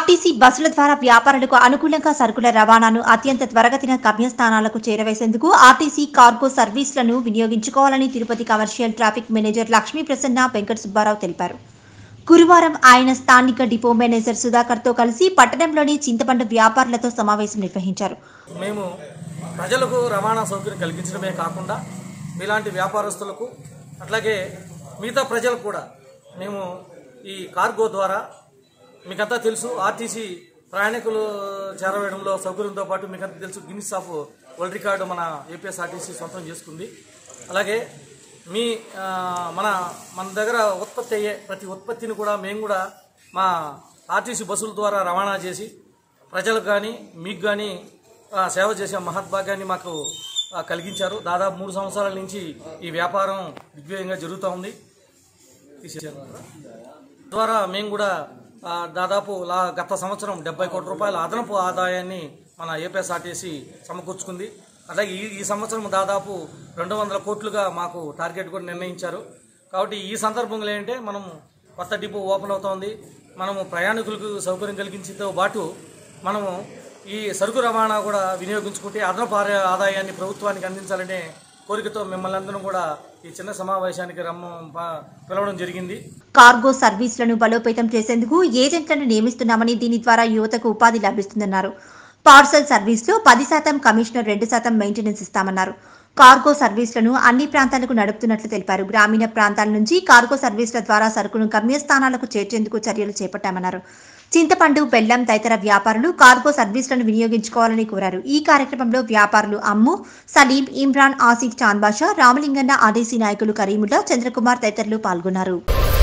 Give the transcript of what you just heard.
RTC బస్సుల ద్వారా వ్యాపారులకు అనుకూలంగా సరుకుల రవాణాను అత్యంత త్వరగతిన గమ్యస్థానాలకు చేరవేసేందుకు ఆర్టీసీ కార్గో సర్వీసులను వినియోగించుకోవాలని Tirupati commercial traffic manager Lakshmi Prasanna Venkata Subbarao తెలిపారు గురువారం ఆయన స్థానిక డిపో మేనేజర్ సుధాకర్తో కలిసి పట్టణంలోని చింతపండు వ్యాపారులతో సమావేశం నిర్వహించారు మేము ప్రజలకు రవాణా సౌకర్యం కలిగించడమే కాకుండా మీలాంటి వ్యాపారస్తులకు అట్లాగే మిగతా ప్రజలకు కూడా మేము ఈ కార్గో ద్వారా మీకంతా తెలుసు ఆర్టీసీ ప్రయాణికులు చేరవేయడంలో సౌకర్యంతో పాటు మీకంతా తెలుసు గిన్నిస్ ఆఫ్ వరల్డ్ రికార్డు మన ఏపీఎస్ఆర్టీసీ సొంతం చేసుకుంది అలాగే మీ ఆ, మన మన దగ్గర ఉత్పత్తి అయ్యే ప్రతి ఉత్పత్తిని కూడా మేము కూడా మా ఆర్టీసీ బస్సుల ద్వారా రవాణా చేసి ప్రజలకు కానీ మీకు కానీ ఆ, సేవ చేసే మహద్భాగ్యాన్ని మాకు ఆ, కలిగించారు దాదాపు మూడు సంవత్సరాల నుంచి ఈ వ్యాపారం దిగ్విజయంగా జరుగుతూ ఉంది తీసేసారు ద్వారా మేము కూడా ఆ, దాదాపు లా గత సంవత్సరం డెబ్బై కోట్ల రూపాయల అదనపు ఆదాయాన్ని మన ఏపీఎస్ఆర్టీసీ సమకూర్చుకుంది అలాగే ఈ ఈ సంవత్సరం దాదాపు రెండు వందల కోట్లుగా మాకు టార్గెట్ కూడా నిర్ణయించారు కాబట్టి ఈ సందర్భంలో ఏంటంటే మనం కొత్త డిపో ఓపెన్ అవుతోంది మనము ప్రయాణికులకు సౌకర్యం కలిగించడంతో పాటు మనము ఈ సరుకు రవాణా కూడా వినియోగించుకుంటే అదనపు ఆదాయ- ఆదాయాన్ని ప్రభుత్వానికి అందించాలనే కోరికతో మిమ్మల్ని అందరం కూడా ఈ చిన్న సమావేశానికి రమ్మ ప- పిలవడం జరిగింది కార్గో సర్వీసులను బలోపేతం చేసేందుకు ఏజెంట్లను నియమిస్తున్నామని దీని ద్వారా యువతకు ఉపాధి లభిస్తుందన్నారు పార్సల్ సర్వీస్లో పది శాతం కమిషనర్ రెండు శాతం మెయింటెనెన్స్ ఇస్తామన్నారు కార్గో సర్వీసులను అన్ని ప్రాంతాలకు నడుపుతున్నట్లు తెలిపారు గ్రామీణ ప్రాంతాల నుంచి కార్గో సర్వీసుల ద్వారా సరుకును గమ్యస్థానాలకు చేర్చేందుకు చర్యలు చేపట్టామన్నారు చింతపండు బెల్లం తదితర వ్యాపారులు కార్గో సర్వీసులను వినియోగించుకోవాలని కోరారు ఈ కార్యక్రమంలో వ్యాపారులు అమ్ము సలీం ఇమ్రాన్ ఆసిఫ్ చాంద్ బాషా రామలింగన్న ఆదేశీ నాయకులు కరీముల్లా చంద్రకుమార్ తదితరులు పాల్గొన్నారు